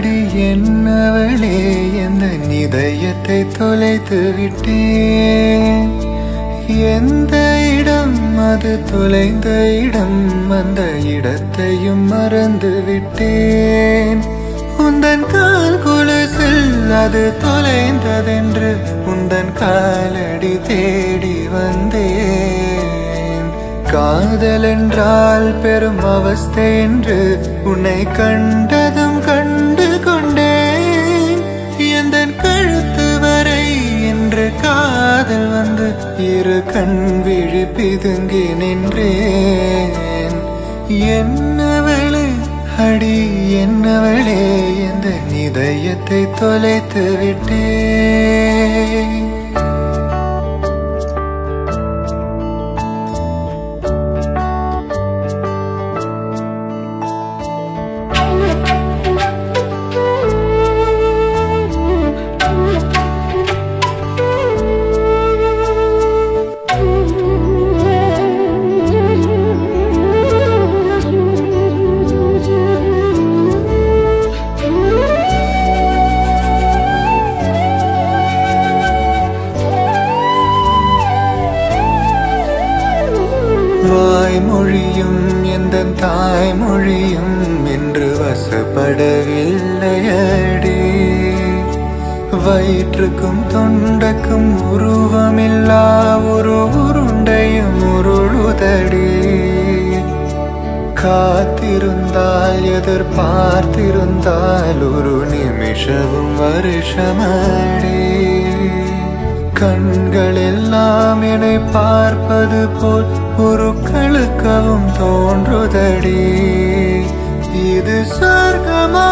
அடி என்னவளே எந்த இதயத்தை தொலைத்து விட்டேன் எந்த இடம் அது தொலைந்த இடம் அந்த இடத்தையும் மறந்து விட்டேன் உந்தன் கால் குலசில் அது தொலைந்ததென்று உந்தன் காலடி தேடி வந்தேன் காதல் என்றால் பெரும் அவஸ்தை என்று உன்னை கண்டதும் கண்டு கொண்டேன் எந்தன் கழுத்து வரை என்று காதல் வந்து இரு கண் விழி பிதுங்கி நின்றேன் என்னவளே அடி என்னவளே எந்த இதயத்தை தொலைத்து விட்டேன் வாய்மொழியும் எந்த தாய்மொழியும் என்று வசப்படவில்லையடி வயிற்றுக்கும் தொண்டக்கும் உருவமில்லா ஒரு உருண்டையும் உருளுதடி காத்திருந்தால் எதிர்பார்த்திருந்தால் ஒரு நிமிஷமும் வருஷமடி கண்கள் எல்லாம் என்னை பார்ப்பது போல் ஒரு கழுக்கவும் தோன்றுதடி இது சொர்க்கமா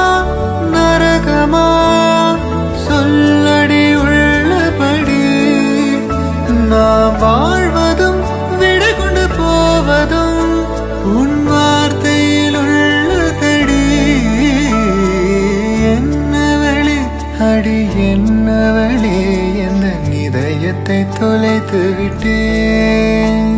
நரகமா சொல்லடி உள்ளபடி நான் வாழ்வதும் விடை கொண்டு போவதும் உன் வார்த்தையில் உள்ளதடி என்னவளே அடி என்னவளே எந்த இதயத்தை தொலைத்து விட்டேன்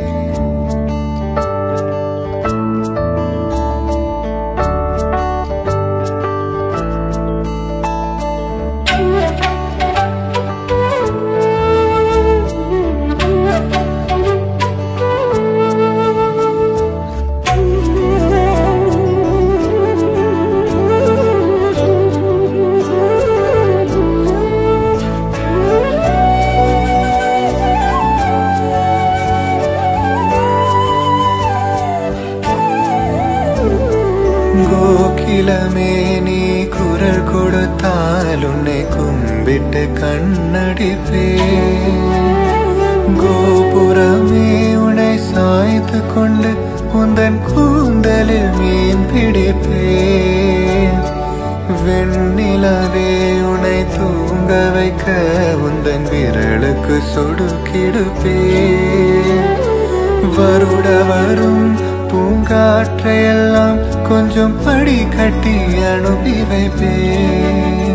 கோகிலமே நீ குரல் கொடுத்தால் உன்னை கும்பிட்டு கண்ணடிப்பே கோபுரமே உன்னை சாய்த்து கொண்டு உந்தன் கூந்தலில் மீன் பிடிப்பே வெண்ணிலவே உன்னை தூங்க வைக்க உந்தன் விரலுக்கு சொடுக்கிடுப்பே வருட வரும் பூங்காற்றையெல்லாம் கொஞ்சம் படி கட்டி அனுப்பி வைப்பேன்